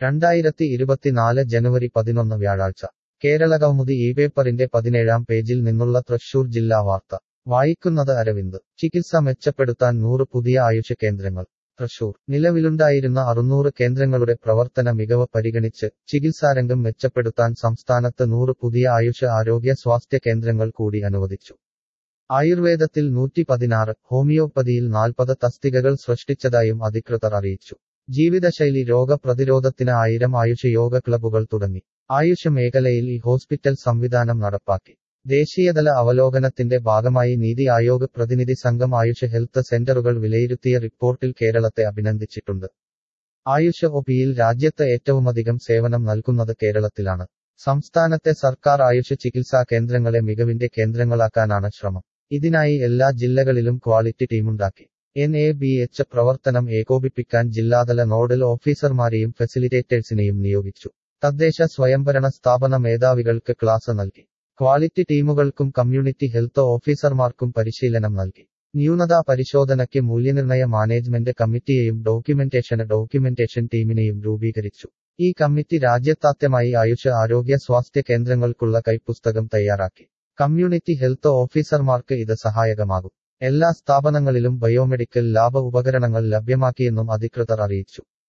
രണ്ടായിരത്തി ഇരുപത്തിനാല് ജനുവരി പതിനൊന്ന് വ്യാഴാഴ്ച കേരളകൗമുദി ഈ പേപ്പറിന്റെ പതിനേഴാം പേജിൽ നിന്നുള്ള തൃശൂർ ജില്ലാ വാർത്ത വായിക്കുന്നത് അരവിന്ദ് ചികിത്സ മെച്ചപ്പെടുത്താൻ നൂറ് പുതിയ ആയുഷ് കേന്ദ്രങ്ങൾ തൃശൂർ നിലവിലുണ്ടായിരുന്ന അറുന്നൂറ് കേന്ദ്രങ്ങളുടെ പ്രവർത്തന മികവ് പരിഗണിച്ച് ചികിത്സാരംഗം മെച്ചപ്പെടുത്താൻ സംസ്ഥാനത്ത് നൂറ് പുതിയ ആയുഷ് ആരോഗ്യ സ്വാസ്ഥ്യ കേന്ദ്രങ്ങൾ കൂടി അനുവദിച്ചു ആയുർവേദത്തിൽ നൂറ്റി പതിനാറ് ഹോമിയോപ്പതിയിൽ നാൽപ്പത് തസ്തികകൾ സൃഷ്ടിച്ചതായും അധികൃതർ അറിയിച്ചു ജീവിതശൈലി രോഗപ്രതിരോധത്തിന് ആയിരം ആയുഷ് യോഗ ക്ലബ്ബുകൾ തുടങ്ങി ആയുഷ് മേഖലയിൽ ഈ ഹോസ്പിറ്റൽ സംവിധാനം നടപ്പാക്കി ദേശീയതല അവലോകനത്തിന്റെ ഭാഗമായി നീതി ആയോഗ് പ്രതിനിധി സംഘം ആയുഷ് ഹെൽത്ത് സെന്ററുകൾ വിലയിരുത്തിയ റിപ്പോർട്ടിൽ കേരളത്തെ അഭിനന്ദിച്ചിട്ടുണ്ട് ആയുഷ് ഒപിയിൽ രാജ്യത്ത് ഏറ്റവുമധികം സേവനം നൽകുന്നത് കേരളത്തിലാണ് സംസ്ഥാനത്തെ സർക്കാർ ആയുഷ് ചികിത്സാ കേന്ദ്രങ്ങളെ മികവിന്റെ കേന്ദ്രങ്ങളാക്കാനാണ് ശ്രമം ഇതിനായി എല്ലാ ജില്ലകളിലും ക്വാളിറ്റി ടീമുണ്ടാക്കി എൻ എ ബി എച്ച് പ്രവർത്തനം ഏകോപിപ്പിക്കാൻ ജില്ലാതല നോഡൽ ഓഫീസർമാരെയും ഫെസിലിറ്റേറ്റേഴ്സിനെയും നിയോഗിച്ചു തദ്ദേശ സ്വയംഭരണ സ്ഥാപന മേധാവികൾക്ക് ക്ലാസ് നൽകി ക്വാളിറ്റി ടീമുകൾക്കും കമ്മ്യൂണിറ്റി ഹെൽത്ത് ഓഫീസർമാർക്കും പരിശീലനം നൽകി ന്യൂനതാ പരിശോധനയ്ക്ക് മൂല്യനിർണയ മാനേജ്മെന്റ് കമ്മിറ്റിയെയും ഡോക്യുമെന്റേഷന് ഡോക്യുമെന്റേഷൻ ടീമിനെയും രൂപീകരിച്ചു ഈ കമ്മിറ്റി രാജ്യത്താദ്യമായി ആയുഷ് ആരോഗ്യ സ്വാസ്ഥ്യ കേന്ദ്രങ്ങൾക്കുള്ള കൈപ്പുസ്തകം തയ്യാറാക്കി കമ്മ്യൂണിറ്റി ഹെൽത്ത് ഓഫീസർമാർക്ക് ഇത് സഹായകമാകും എല്ലാ സ്ഥാപനങ്ങളിലും ബയോമെഡിക്കൽ ലാബ് ഉപകരണങ്ങൾ ലഭ്യമാക്കിയെന്നും അധികൃതർ അറിയിച്ചു